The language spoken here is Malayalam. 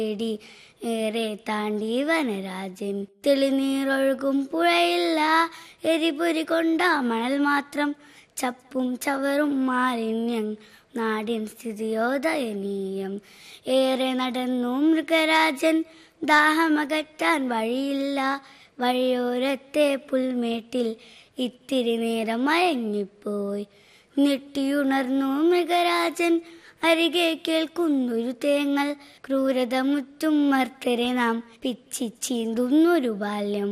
തേടി ഏറെ താണ്ടി വനരാജൻ തെളിനീറൊഴുകും പുഴയില്ല എരിപുരി കൊണ്ട മണൽ മാത്രം ചപ്പും ചവറും മാലിന്യം നാടിൻ സ്ഥിതിയോ ദയനീയം ഏറെ നടന്നു മൃഗരാജൻ ദാഹമകറ്റാൻ വഴിയില്ല വഴിയോരത്തെ പുൽമേട്ടിൽ ഇത്തിരി നേരം മയങ്ങിപ്പോയി ഞെട്ടിയുണർന്നു മൃഗരാജൻ അരികെ കേൾക്കുന്നൊരു തേങ്ങൽ ക്രൂരത മുറ്റും മർത്തരെ നാം പിച്ചി ചീന്തുന്നൊരു ബാല്യം